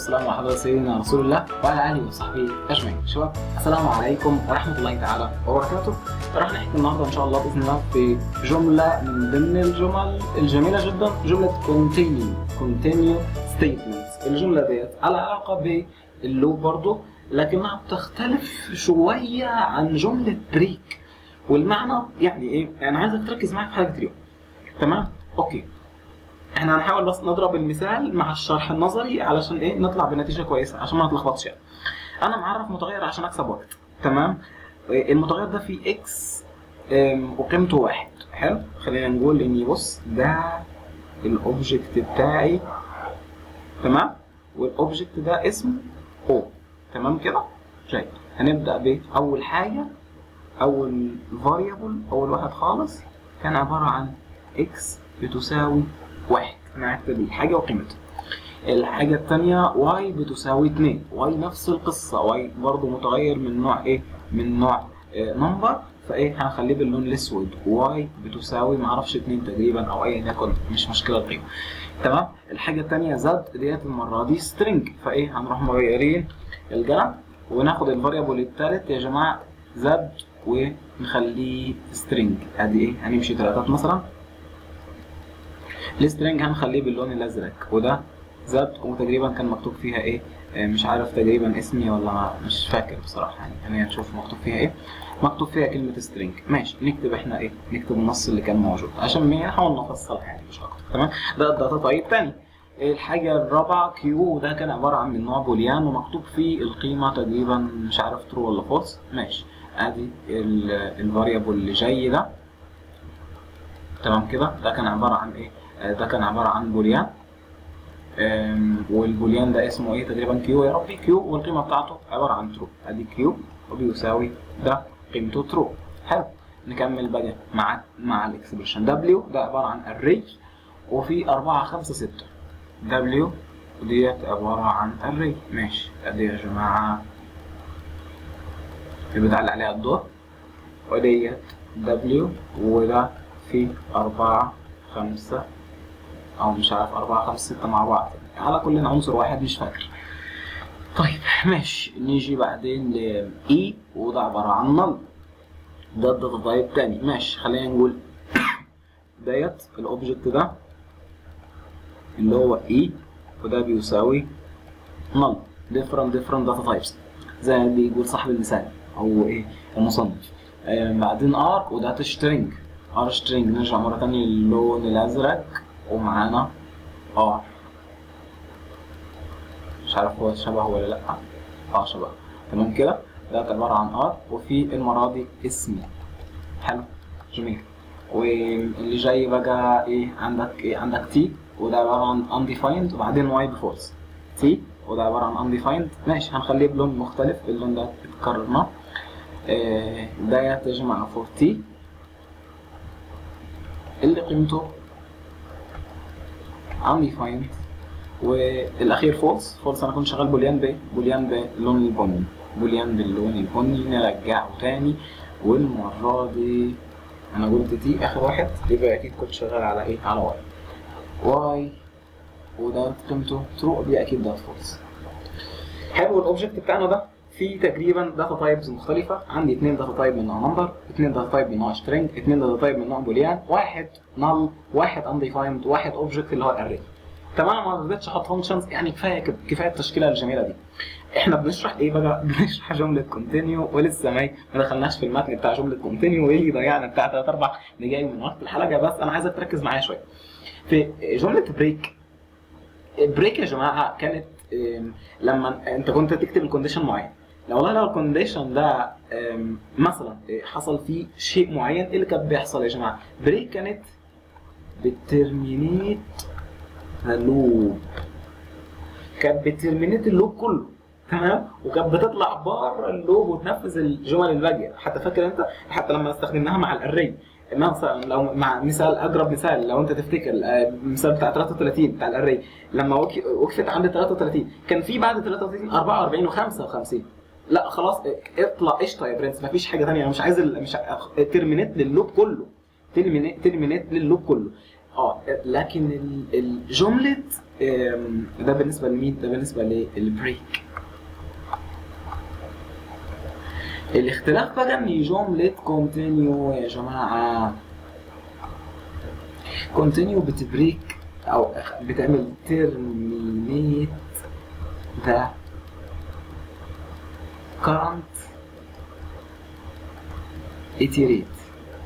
والسلام على حضرة سيدنا رسول الله وعلى آله وصحبه أجمعين. شباب السلام عليكم ورحمة الله تعالى وبركاته. راح نحكي النهارده إن شاء الله بإذن الله في جملة من ضمن الجمل الجميلة جدا جملة continue continue statements. الجملة ديت على علاقة باللوب برضه لكنها بتختلف شوية عن جملة بريك. والمعنى يعني إيه؟ يعني عايزك تركز معايا في حاجة اليوم. تمام؟ أوكي. احنا هنحاول بس نضرب المثال مع الشرح النظري علشان ايه نطلع بنتيجه كويسه عشان ما نتلخبطش يعني. انا معرف متغير عشان اكسب وقت تمام المتغير ده فيه اكس وقيمته واحد حلو خلينا نقول اني بص ده الاوبجكت بتاعي تمام والاوبجكت ده اسمه او تمام كده طيب هنبدا باول حاجه اول فاريبل اول واحد خالص كان عباره عن اكس بتساوي واحد انا هكتب الحاجه وقيمتها الحاجة التانية واي بتساوي اتنين واي نفس القصة واي برضو متغير من نوع ايه من نوع نمبر فايه هنخليه باللون الاسود واي بتساوي معرفش اتنين تقريبا او ايا يكن مش مشكلة القيمة تمام الحاجة التانية زد ديت المرة دي سترينج فايه هنروح مغيرين الجرع وناخد الفاريبل التالت يا جماعة زد ونخليه سترينج ادي ايه هنمشي تلاتات مثلا السترينج هنخليه باللون الازرق وده زد وتقريبا كان مكتوب فيها ايه مش عارف تقريبا اسمي ولا مش فاكر بصراحه يعني خلينا نشوف مكتوب فيها ايه مكتوب فيها كلمه سترينج ماشي نكتب احنا ايه نكتب النص اللي كان موجود عشان نحاول نفصلها يعني مش اكتر تمام ده الداتا تايب تاني الحاجة الرابعة كيو ده كان عبارة عن من نوع بوليان ومكتوب فيه القيمة تقريبا مش عارف ترو ولا فولس ماشي ادي الفاريبل اللي جاي ده تمام كده ده كان عبارة عن ايه ده كان عبارة عن بوليان والبوليان ده اسمه ايه تقريبا كيو يا ربي كيو والقيمة بتاعته عبارة عن ترو ادي كيو وبيساوي ده قيمته ترو حلو نكمل بقى مع مع الاكسبريشن دبليو ده عبارة عن array وفي 4 5 6 دبليو وديت عبارة عن array ماشي ادي يا جماعة اللي بتعلق عليها الضوء وديت دبليو وده في أربعة خمسة أو مش عارف أربعة خمسة ستة مع بعض على كل عنصر واحد مش فاكر طيب ماشي نيجي بعدين ل E وده عبارة عن نل ده الداتا تايب تاني ماشي خلينا نقول ديت الأوبجكت ده اللي هو E وده بيساوي نل different different data types زي ما بيقول صاحب المثال هو ايه المصنف آه بعدين ار وده string ار سترينج نرجع مرة تانية للون الأزرق ومعانا ار مش عارف هو شبهه ولا لأ اه شبهه تمام كده ده عبارة عن ار وفي المرة دي اسمي حلو جميل واللي جاي بقى ايه عندك ايه عندك تي وده عبارة عن undefined وبعدين واي بفولس تي وده عبارة عن undefined ماشي هنخليه بلون مختلف اللون ده اتكررناه آه ده يا جماعة فور تي اللي قيمته undefined والاخير فولس فولس انا كنت شغال بوليان ب بوليان باللون البني بوليان باللون البني نرجعه تاني والمره دي انا قلت تي اخر واحد يبقى اكيد كنت شغال على ايه على واي واي وده قيمته ترو دي اكيد ده فولس حلو الاوبجكت بتاعنا ده في تقريبا داتا تايبز مختلفة عندي اثنين داتا تايب من نوع نمبر اثنين داتا تايب من نوع سترينج اثنين داتا تايب من نوع بوليان واحد نل واحد undefined واحد اوبجكت اللي هو array تمام ما رضيتش احط فانكشنز يعني كفايه كده كفايه التشكيله الجميله دي احنا بنشرح ايه بقى بنشرح جمله كونتينيو ولسه ما ما دخلناش في المتن بتاع جمله كونتينيو وايه ضيعنا بتاع 3 4 دقايق من وقت الحلقه بس انا عايزك تركز معايا شويه في جمله بريك بريك يا جماعه كانت لما انت كنت تكتب الكونديشن معين لو والله لو الكونديشن ده مثلا حصل فيه شيء معين ايه اللي كان بيحصل يا جماعه؟ بريك كانت بترمينيت لوب كانت بترمينيت اللوب كله تمام وكانت بتطلع بره اللوب وتنفذ الجمل الباقيه حتى فاكر انت حتى لما استخدمناها مع الاري مثلا لو مع مثال اقرب مثال لو انت تفتكر المثال بتاع 33 بتاع الاري لما وقفت عند 33 كان في بعد 33 44 و55 لا خلاص اطلع قشطه يا برنس مفيش حاجه ثانيه انا مش عايز مش ترمينيت لللوب كله ترمينيت ترمينيت لللوب كله اه لكن ال- الجمله آم، ده بالنسبه لمين ده بالنسبه للبريك الاختلاف بقى ان جمله كونتينيو يا جماعه كونتينيو بتبريك او بتعمل ترمينيت ذا current iterate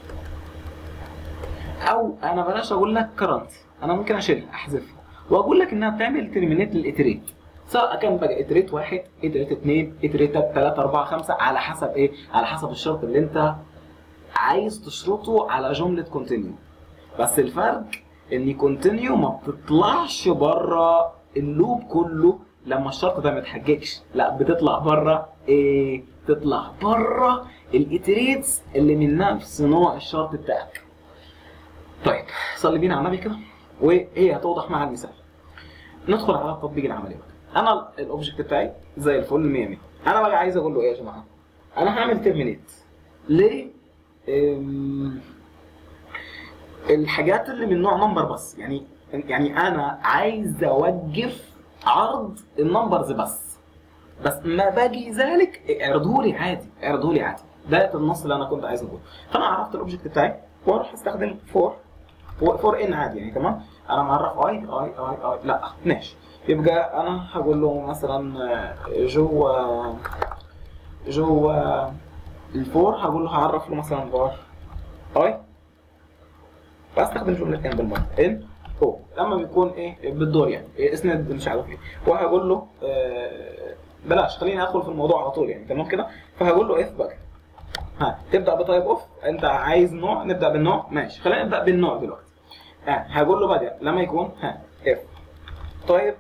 او انا بلاش اقول لك current انا ممكن اشيلها احذفها واقول لك انها بتعمل ترمينيت للاتريت سواء كان بقى اتريت واحد اتريت اثنين اتريت ثلاثة أربعة خمسة على حسب ايه؟ على حسب الشرط اللي انت عايز تشرطه على جملة كونتينيو بس الفرق ان كونتينيو ما بتطلعش بره اللوب كله لما الشرط ده ما يتحققش لا بتطلع بره ايه تطلع بره الاتريتس اللي من نفس نوع الشرط بتاعك طيب صلي بينا على النبي كده وهي هتوضح مع المثال ندخل على التطبيق العملي بقى انا الاوبجكت بتاعي زي الفل 100 100 انا بقى عايز اقول له ايه يا جماعه انا هعمل ترمينيت ليه أم، الحاجات اللي من نوع نمبر بس يعني يعني انا عايز اوقف عرض النمبرز بس بس ما باجي ذلك اعرضه لي عادي اعرضه لي عادي ده النص اللي انا كنت عايز اقوله فانا عرفت الاوبجكت بتاعي واروح استخدم فور فور ان عادي يعني تمام انا معرف اي اي اي اي لا ماشي يبقى انا هقول له مثلا آه، جوه جوه الفور هقول له هعرف له مثلا بار اي واستخدم جمله ان بالمره ان او لما بيكون ايه بالدور يعني إيه اسند مش عارف ايه وهقول له آه بلاش خليني ادخل في الموضوع على طول يعني تمام كده فهقول له اف بقى ها تبدا بتايب اوف انت عايز نوع نبدا بالنوع ماشي خلينا نبدا بالنوع دلوقتي ها هقول له بدا لما يكون ها اف طيب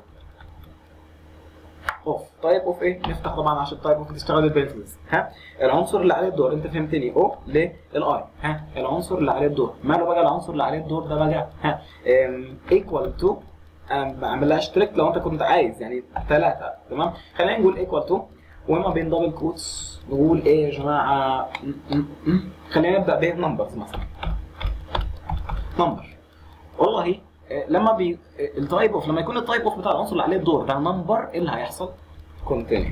اوف طيب اوف ايه نفتح طبعا عشان طيب اوف تشتغل البنتلز ها العنصر اللي عليه الدور انت فهمتني او للاي ها العنصر اللي عليه الدور ماله بقى العنصر اللي عليه الدور ده بقى ها ايكوال تو ما اعملهاش تريك لو انت كنت عايز يعني ثلاثه تمام خلينا نقول ايكوال تو وما بين دبل كوتس نقول ايه يا جماعه م- م- م. خلينا نبدا بنمبرز مثلا نمبر والله آه، لما بي التايب اوف لما يكون التايب اوف بتاع العنصر اللي عليه الدور ده نمبر ايه اللي هيحصل؟ كونتينيو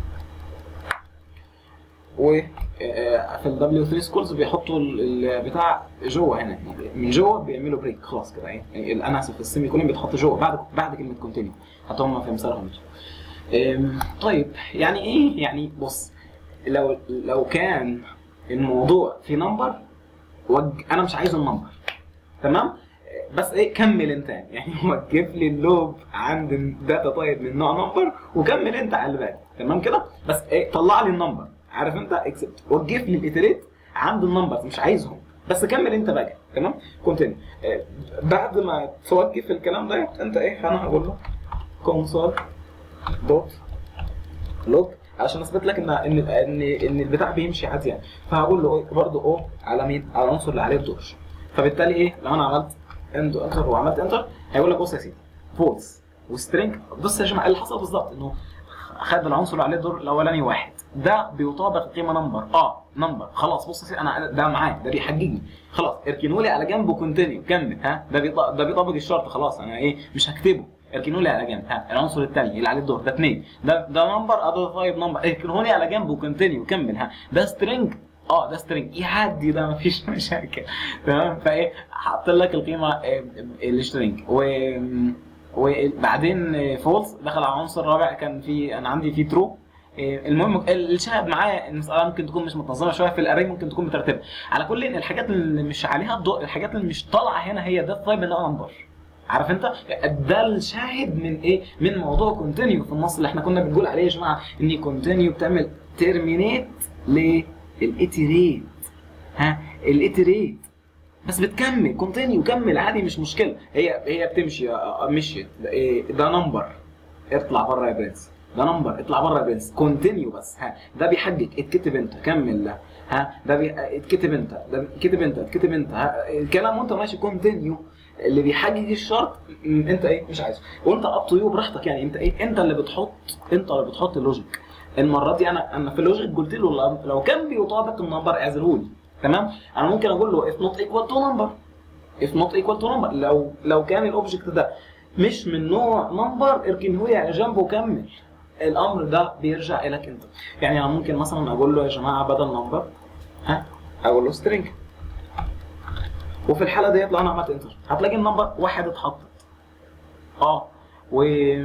و آه، في ال W3 سكولز بيحطوا ال- البتاع جوه هنا من جوه بيعملوا بريك خلاص كده ايه يعني انا اسف السيمي كولون بيتحط جوه بعد بعد كلمه كونتينيو حتى هم في مثالهم آم، طيب يعني ايه يعني بص لو لو كان الموضوع في نمبر وج... انا مش عايز النمبر تمام بس ايه كمل انت يعني يعني وقف لي اللوب عند داتا تايب من نوع نمبر وكمل انت على اللي باقي تمام كده بس ايه طلع لي النمبر عارف انت اكسبت وقف لي الاتريت عند النمبرز مش عايزهم بس كمل انت بقى تمام كونتينيو إيه بعد ما توقف الكلام ده انت ايه انا هقول له كونسول دوت لوج عشان اثبت لك ان ان ان ان البتاع بيمشي عادي يعني فهقول له ايه برضه او على مين؟ على العنصر اللي عليه الدور فبالتالي ايه لو انا عملت اند انتر وعملت انتر هيقول لك بص يا سيدي فولس وسترينج بص يا جماعه اللي حصل بالظبط انه خد العنصر اللي عليه الدور الاولاني واحد ده بيطابق قيمه نمبر اه نمبر خلاص بص يا سيدي انا ده معايا ده بيحججني خلاص اركنوا لي على جنب وكونتينيو كمل ها ده بيطابق ده بيطابق الشرط خلاص انا ايه مش هكتبه اركنوا لي على جنب ها العنصر الثاني اللي عليه الدور ده اثنين ده ده نمبر اه ده طيب نمبر اركنوا لي على جنب وكونتينيو كمل ها ده سترينج اه ده سترينج يعدي ده مفيش مشاكل تمام فايه حط لك القيمه آه، السترينج و وبعدين فولس دخل على العنصر الرابع كان في انا عندي في ترو المهم الشاهد معايا المساله ممكن تكون مش متنظمه شويه في الاري ممكن تكون مترتبه على كل ان الحاجات اللي مش عليها الضوء الحاجات اللي مش طالعه هنا هي ده طيب انها نمبر عارف انت ده الشاهد من ايه من موضوع كونتينيو في النص اللي احنا كنا بنقول عليه يا جماعه ان كونتينيو بتعمل ترمينيت للاتيريت ها الاتيريت بس بتكمل كونتينيو كمل عادي مش مشكله هي هي بتمشي آه، آه، مشيت ده إيه، ده نمبر اطلع بره يا برنس ده نمبر اطلع بره يا برنس كونتينيو بس ها ده بيحجج اتكتب انت كمل ده ها ده بي... اتكتب انت ده اتكتب انت اتكتب انت ها الكلام وانت ماشي كونتينيو اللي بيحجج الشرط م، انت ايه مش عايزه وانت اب تو يو براحتك يعني انت ايه انت اللي بتحط انت اللي بتحط اللوجيك المره دي انا انا في اللوجيك قلت له لو- لو كان بيطابق النمبر اعزله لي تمام انا ممكن اقول له if not equal to number if not equal to number لو لو كان الاوبجكت ده مش من نوع نمبر اركنه لي على جنب وكمل الامر ده بيرجع اليك انت يعني انا ممكن مثلا اقول له يا جماعه بدل نمبر ها اقول له سترينج وفي الحاله ديت لو انا عملت انتر هتلاقي النمبر واحد اتحطت اه و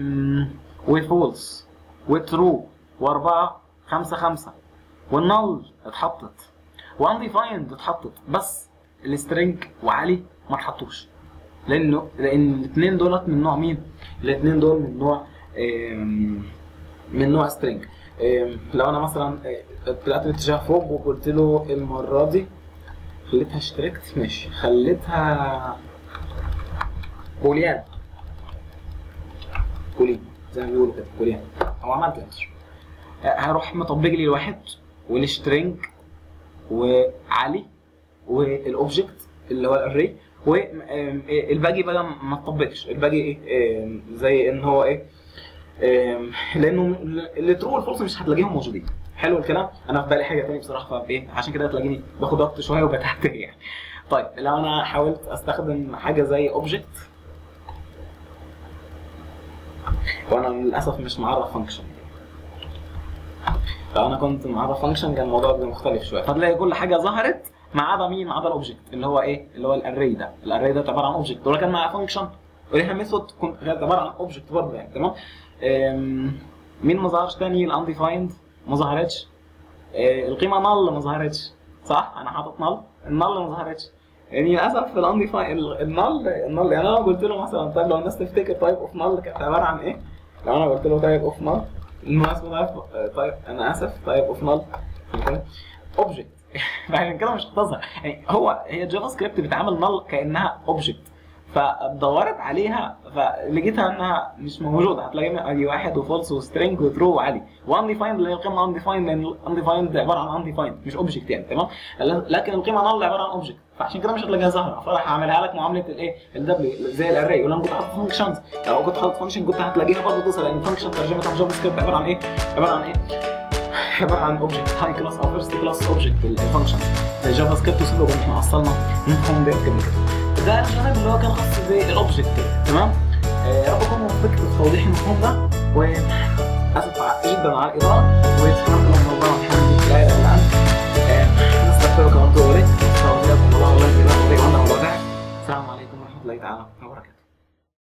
وفولس وترو واربعه خمسه خمسه والنل اتحطت وانديفايند اتحطت بس السترينج وعلي ما اتحطوش لانه لان الاثنين دولت من نوع مين؟ الاثنين دول من نوع آم، من نوع سترينج لو انا مثلا آه، طلعت باتجاه فوق وقلت له المره دي خليتها اشتركت ماشي خليتها بوليان بولين زي ما بيقولوا كده بوليان او عملت انتر هروح مطبق لي الواحد والسترينج وعلي والاوبجكت اللي هو الاري والباقي بقى ما تطبقش الباقي ايه آم، زي ان هو ايه آم، لانه اللي ترو والفولس مش هتلاقيهم موجودين حلو الكلام انا في بالي حاجه تانية بصراحه فايه عشان كده هتلاقيني باخد وقت شويه وبتحت يعني طيب لو انا حاولت استخدم حاجه زي اوبجكت وانا للاسف مش معرف فانكشن لو انا كنت معرف فانكشن كان الموضوع ده مختلف شويه فتلاقي كل حاجه ظهرت ما عدا مين ما عدا الاوبجكت اللي هو ايه اللي هو الاري ده الاري ده عباره عن اوبجكت ولو كان معاه فانكشن وليها ميثود كنت كانت عباره عن اوبجكت برضه يعني تمام أم، مين ما ظهرش تاني الانديفايند ما ظهرتش أه، القيمه نل ما ظهرتش صح انا حاطط نل النل ما ظهرتش يعني للاسف الانديفايند النل النل يعني انا لو قلت له مثلا طيب لو الناس تفتكر تايب اوف نل كانت عباره عن ايه؟ لو انا قلت له تايب اوف نل المناسبه ده طيب انا اسف تايب اوف نل اوبجكت عشان كده مش هتظهر يعني هو هي جافا سكريبت بتعامل نل كانها اوبجكت فدورت عليها فلقيتها انها مش موجوده هتلاقي ادي واحد وفولس وسترينج وترو وعادي وانديفايند اللي هي القيمه انديفايند لان انديفايند عباره عن انديفايند مش اوبجكت يعني تمام لكن القيمه نل عباره عن اوبجكت فعشان كده مش هتلاقيها ظاهره فراح اعملها لك معامله الايه الدبليو زي الاري ولما كنت حاطط فانكشنز لو كنت حاطط فانكشن كنت هتلاقيها برضه توصل لان فانكشن ترجمتها جافا سكريبت عباره عن ايه؟ عباره عن ايه؟ عباره عن اوبجكت هاي كلاس او فيرست كلاس اوبجكت الفانكشن الجافا سكريبت وسيبه احنا اصلنا منهم ديت كده ده الجانب اللي هو كان خاص بالاوبجكت تمام آه، يا رب اكون وفقت في توضيح المفهوم ده واسف جدا على الاضاءه وسبحان الله من الله والحمد لله لا اله الا انت آه، نستغفرك ونتوب اليك نستغفرك الله والله لا اله الا انت السلام عليكم ورحمه الله تعالى وبركاته